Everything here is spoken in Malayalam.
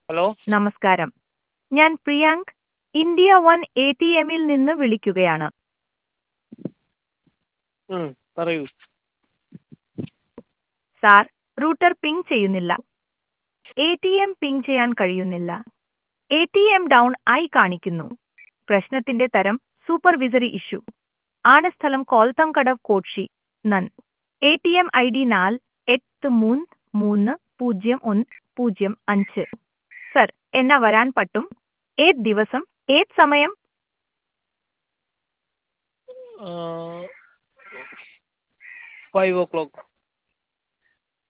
ഹലോ നമസ്കാരം ഞാൻ Priyank India one A T എമ്മിൽ നിന്ന് വിളിക്കുകയാണ് ഉം, പറയൂ സാർ റൂട്ടർ പിങ് ചെയ്യുന്നില്ല എ ടി എം പിങ് ചെയ്യാൻ കഴിയുന്നില്ല എ ടി എം ഡൗൺ ആയി കാണിക്കുന്നു പ്രശ്നത്തിന്റെ തരം സൂപ്പർവിസറി ഇഷ്യൂ ആണ് സ്ഥലം കോൽത്തംകടവ് കോക്ഷി നൻ A T M I D നാൽ എട്ട് മൂന്ന് മൂന്ന് പൂജ്യം ഒന്ന് പൂജ്യം അഞ്ച് സർ എന്നാ വരാൻ പറ്റും ഏത് ദിവസം ഏത് സമയം ഫൈവ് ഓ ക്ലോക്ക്